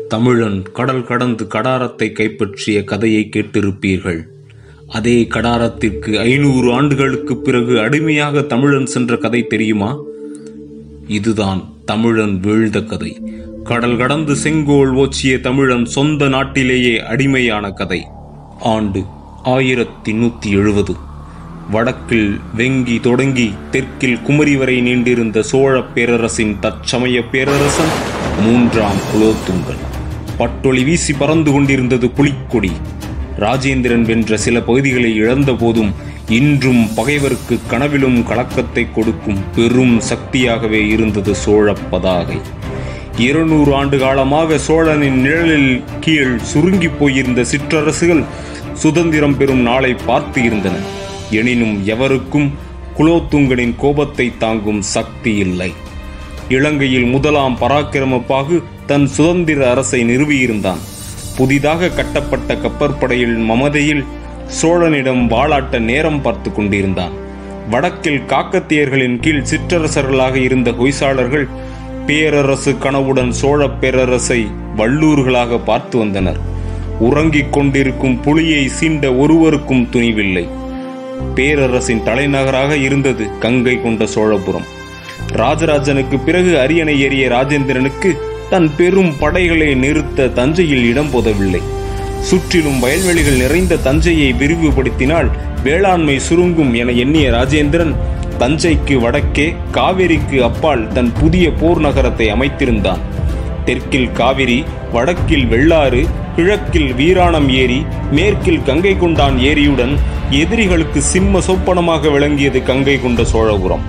தமிழன் கடல் கடந்து கடாரத்தை கைப்பற்றிய கதையை கேட்டிருப்பீர்கள் அதே கடாரத்திற்கு ஐநூறு ஆண்டுகளுக்குப் பிறகு அடிமையாக தமிழன் சென்ற கதை தெரியுமா இதுதான் தமிழன் வீழ்ந்த கதை கடல் கடந்து செங்கோல் ஓச்சிய தமிழன் சொந்த நாட்டிலேயே அடிமையான கதை ஆண்டு ஆயிரத்தி நூத்தி எழுபது வடக்கில் வெங்கி தொடங்கி தெற்கில் குமரி வரை நீண்டிருந்த சோழ பேரரசின் தற்சமய பேரரசன் மூன்றாம் குலோத்துங்கன் பட்டொளி வீசி பறந்து கொண்டிருந்தது புலிக்கொடி ராஜேந்திரன் வென்ற சில பகுதிகளை இழந்த போதும் இன்றும் பகைவருக்கு கனவிலும் கலக்கத்தை கொடுக்கும் பெரும் சக்தியாகவே இருந்தது சோழ பதாகை இருநூறு ஆண்டு காலமாக சோழனின் நிழலில் கீழ் சுருங்கி போயிருந்த சிற்றரசுகள் சுதந்திரம் பெறும் நாளை பார்த்து இருந்தன எனினும் எவருக்கும் குலோத்துங்கனின் கோபத்தை தாங்கும் சக்தி இல்லை இலங்கையில் முதலாம் பராக்கிரமப்பாகு தன் சுதந்திர அரசை நிறுவியிருந்தான் புதிதாக கட்டப்பட்ட கப்பற்படையில் மமதையில் சோழனிடம் வாளாட்ட நேரம் பார்த்து கொண்டிருந்தான் வடக்கில் காக்கத்தியர்களின் கீழ் சிற்றரசர்களாக இருந்த ஹொய்சாளர்கள் பேரரசு கனவுடன் சோழ பேரரசை வள்ளூர்களாக பார்த்து வந்தனர் உறங்கிக் கொண்டிருக்கும் புலியை சீண்ட ஒருவருக்கும் துணிவில்லை பேரரசின் தலைநகராக இருந்தது கங்கை கொண்ட சோழபுரம் ராஜராஜனுக்கு பிறகு அரியணை ஏறிய ராஜேந்திரனுக்கு தன் பெரும் படைகளை நிறுத்த தஞ்சையில் இடம் போதவில்லை சுற்றிலும் வயல்வெளிகள் நிறைந்த தஞ்சையை விரிவுபடுத்தினால் வேளாண்மை சுருங்கும் என எண்ணிய ராஜேந்திரன் தஞ்சைக்கு வடக்கே காவிரிக்கு அப்பால் தன் புதிய போர் நகரத்தை அமைத்திருந்தான் தெற்கில் காவிரி வடக்கில் வெள்ளாறு கிழக்கில் வீராணம் ஏரி மேற்கில் கங்கை கொண்டான் ஏரியுடன் எதிரிகளுக்கு சிம்ம சொப்பனமாக விளங்கியது கங்கை கொண்ட சோழபுரம்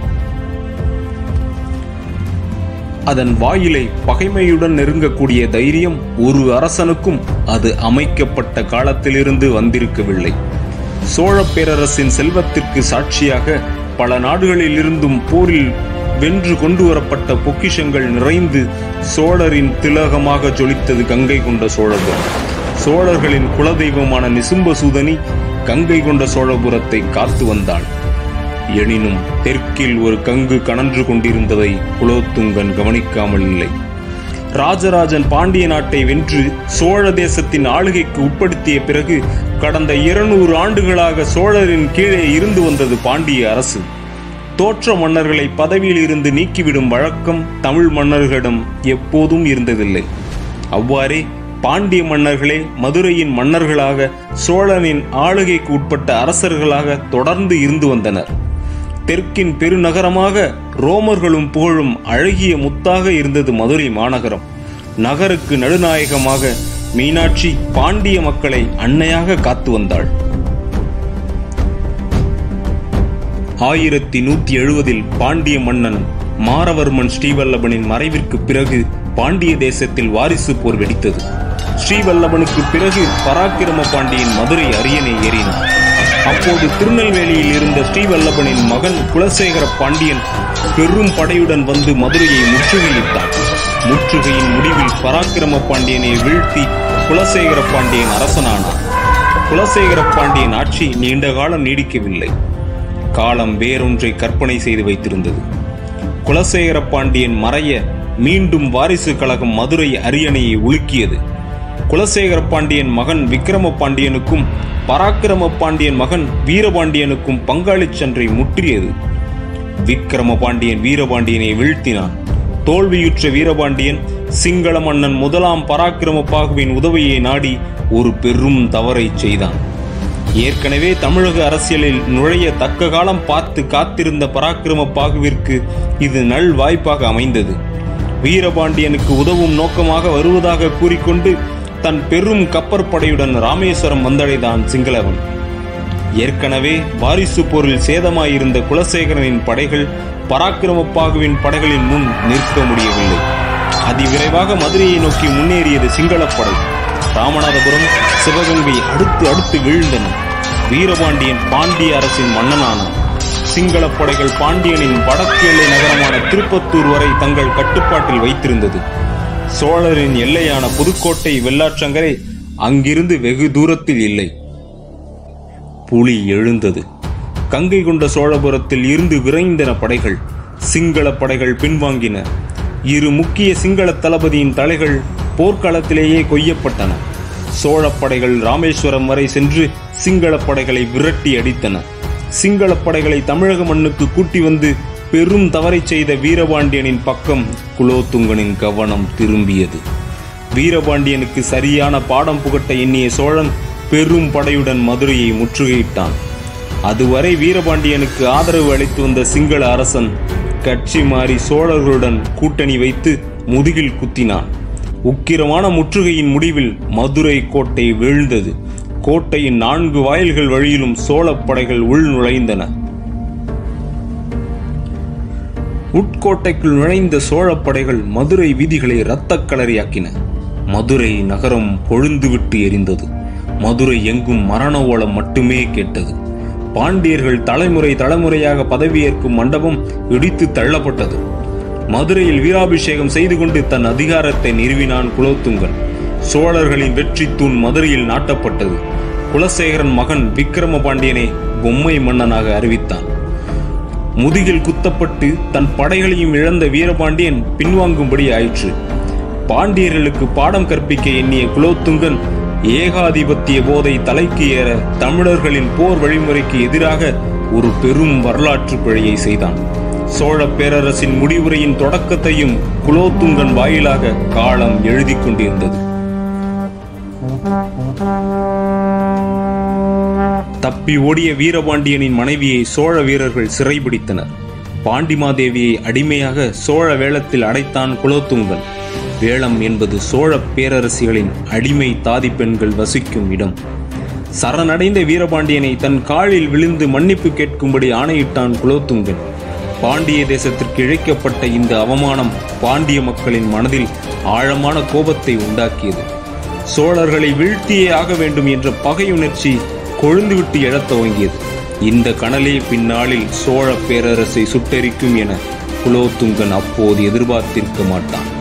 அதன் வாயிலை பகைமையுடன் நெருங்கக்கூடிய தைரியம் ஒரு அரசனுக்கும் அது அமைக்கப்பட்ட காலத்திலிருந்து வந்திருக்கவில்லை சோழ பேரரசின் செல்வத்திற்கு சாட்சியாக பல நாடுகளில் இருந்தும் போரில் வென்று கொண்டு வரப்பட்ட பொக்கிஷங்கள் நிறைந்து சோழரின் திலகமாக ஜொலித்தது கங்கை கொண்ட சோழபுரம் சோழர்களின் குலதெய்வமான நிசும்பசூதனி கங்கை கொண்ட சோழபுரத்தை காத்து வந்தாள் எனினும் தெற்கில் ஒரு கங்கு கனன்று கொண்டிருந்ததை குலோத்துங்கன் கவனிக்காமல் இல்லை ராஜராஜன் பாண்டிய நாட்டை வென்று சோழ தேசத்தின் ஆளுகைக்கு உட்படுத்திய பிறகு கடந்த இருநூறு ஆண்டுகளாக சோழரின் கீழே இருந்து வந்தது பாண்டிய அரசு தோற்ற மன்னர்களை பதவியில் இருந்து நீக்கிவிடும் வழக்கம் தமிழ் மன்னர்களிடம் எப்போதும் இருந்ததில்லை அவ்வாறே பாண்டிய மன்னர்களே மதுரையின் மன்னர்களாக சோழனின் ஆளுகைக்கு உட்பட்ட அரசர்களாக தொடர்ந்து இருந்து வந்தனர் தெற்கின் பெருநகரமாக ரோமர்களும் புகழும் அழகிய முத்தாக இருந்தது மதுரை மாநகரம் நகருக்கு நடுநாயகமாக மீனாட்சி பாண்டிய மக்களை அன்னையாக காத்து வந்தாள் ஆயிரத்தி நூத்தி எழுபதில் பாண்டிய மன்னன் மாரவர்மன் ஸ்ரீவல்லபனின் மறைவிற்கு பிறகு பாண்டிய தேசத்தில் வாரிசு போர் வெடித்தது ஸ்ரீவல்லபனுக்கு பிறகு பராக்கிரம பாண்டியன் மதுரை அரியணை ஏறினார் அப்போது திருநெல்வேலியில் இருந்த ஸ்ரீவல்லபனின் மகன் குலசேகர பாண்டியன் பெரும் படையுடன் வந்து மதுரையை முற்றுகையிட்டான் முற்றுகையின் முடிவில் பராக்கிரம பாண்டியனை வீழ்த்தி குலசேகர பாண்டியன் அரசனானார் குலசேகர பாண்டியன் ஆட்சி நீண்ட காலம் நீடிக்கவில்லை காலம் வேறொன்றை கற்பனை செய்து வைத்திருந்தது குலசேகர பாண்டியன் மறைய மீண்டும் வாரிசு கழகம் மதுரை அரியணையை உலுக்கியது குலசேகர பாண்டியன் மகன் விக்கிரம பாண்டியனுக்கும் பராக்கிரம பாண்டியன் மகன் வீரபாண்டியனுக்கும் பங்காளிச் சன்றை முற்றியது விக்கிரம பாண்டியன் வீரபாண்டியனை வீழ்த்தினான் தோல்வியுற்ற வீரபாண்டியன் சிங்கள மன்னன் முதலாம் பராக்கிரம பாகுவின் உதவியை நாடி ஒரு பெரும் தவறை செய்தான் ஏற்கனவே தமிழக அரசியலில் நுழைய தக்க காலம் பார்த்து காத்திருந்த பராக்கிரம பாகுவிற்கு இது நல் வாய்ப்பாக அமைந்தது வீரபாண்டியனுக்கு உதவும் நோக்கமாக வருவதாக கூறிக்கொண்டு தன் பெரும் கப்பற்படையுடன் ராமேஸ்வரம் வந்தடைந்தான் சிங்களவன் ஏற்கனவே வாரிசு போரில் சேதமாயிருந்த குலசேகரனின் படைகள் பராக்கிரமப்பாகுவின் படைகளின் முன் நிற்க முடியவில்லை அதிவிரைவாக மதுரையை நோக்கி முன்னேறியது சிங்களப்படை ராமநாதபுரம் சிவகங்கை அடுத்து அடுத்து வீழ்ந்தன வீரபாண்டியன் பாண்டிய அரசின் மன்னனானான் சிங்கள படைகள் பாண்டியனின் வடக்கு எல்லை நகரமான திருப்பத்தூர் வரை தங்கள் கட்டுப்பாட்டில் வைத்திருந்தது சோழரின் எல்லையான புதுக்கோட்டை வெள்ளாற்றங்கரை அங்கிருந்து வெகு தூரத்தில் இல்லை புலி எழுந்தது கங்கை கொண்ட சோழபுரத்தில் இருந்து விரைந்தன படைகள் சிங்கள படைகள் பின்வாங்கின இரு முக்கிய சிங்கள தளபதியின் தலைகள் போர்க்களத்திலேயே கொய்யப்பட்டன சோழப் படைகள் ராமேஸ்வரம் வரை சென்று சிங்களப் படைகளை விரட்டி அடித்தன சிங்களப் படைகளை தமிழக மண்ணுக்கு கூட்டி வந்து பெரும் தவறைச் செய்த வீரபாண்டியனின் பக்கம் குலோத்துங்கனின் கவனம் திரும்பியது வீரபாண்டியனுக்கு சரியான பாடம் புகட்ட எண்ணிய சோழன் பெரும் படையுடன் மதுரையை முற்றுகையிட்டான் அதுவரை வீரபாண்டியனுக்கு ஆதரவு அளித்து வந்த சிங்கள அரசன் கட்சி மாறி சோழர்களுடன் கூட்டணி வைத்து முதுகில் குத்தினான் உக்கிரமான முற்றுகையின் முடிவில் மதுரை கோட்டை வீழ்ந்தது கோட்டையின் நான்கு வாயில்கள் வழியிலும் சோழப் படைகள் உள் நுழைந்தன உட்கோட்டைக்குள் நுழைந்த சோழப் படைகள் மதுரை வீதிகளை இரத்தக் களரியாக்கின மதுரை நகரம் கொழுந்துவிட்டு எரிந்தது மதுரை எங்கும் மரண ஓலம் மட்டுமே கேட்டது பாண்டியர்கள் தலைமுறை தலைமுறையாக பதவியேற்கும் மண்டபம் இடித்து தள்ளப்பட்டது மதுரையில் வீராபிஷேகம் செய்து கொண்டு தன் அதிகாரத்தை நிறுவினான் குலோத்துங்கன் சோழர்களின் வெற்றி தூண் மதுரையில் நாட்டப்பட்டது குலசேகரன் மகன் விக்கிரம பாண்டியனை பொம்மை மன்னனாக அறிவித்தான் முதுகில் குத்தப்பட்டு தன் படைகளையும் இழந்த வீரபாண்டியன் பின்வாங்கும்படி ஆயிற்று பாண்டியர்களுக்கு பாடம் கற்பிக்க எண்ணிய குலோத்துங்கன் ஏகாதிபத்திய போதை தலைக்கு ஏற தமிழர்களின் போர் வழிமுறைக்கு எதிராக ஒரு பெரும் வரலாற்று பிழையை செய்தான் சோழ பேரரசின் முடிவுரையின் தொடக்கத்தையும் குலோத்துங்கன் வாயிலாக காலம் எழுதி கொண்டிருந்தது தப்பி ஓடிய வீரபாண்டியனின் மனைவியை சோழ வீரர்கள் சிறைபிடித்தனர் பாண்டிமாதேவியை அடிமையாக சோழ வேளத்தில் அடைத்தான் குலோத்துங்கன் வேளம் என்பது சோழ பேரரசிகளின் அடிமை தாதி பெண்கள் வசிக்கும் இடம் சரணடைந்த வீரபாண்டியனை தன் காலில் விழுந்து மன்னிப்பு கேட்கும்படி ஆணையிட்டான் குலோத்துங்கன் பாண்டிய தேசத்திற்கு இழைக்கப்பட்ட இந்த அவமானம் பாண்டிய மக்களின் மனதில் ஆழமான கோபத்தை உண்டாக்கியது சோழர்களை வீழ்த்தியே ஆக வேண்டும் என்ற பகையுணர்ச்சி கொழுந்துவிட்டு எழத் துவங்கியது இந்த கனலே பின்னாளில் சோழ பேரரசை சுட்டெரிக்கும் என குலோத்துங்கன் அப்போது எதிர்பார்த்திருக்க மாட்டான்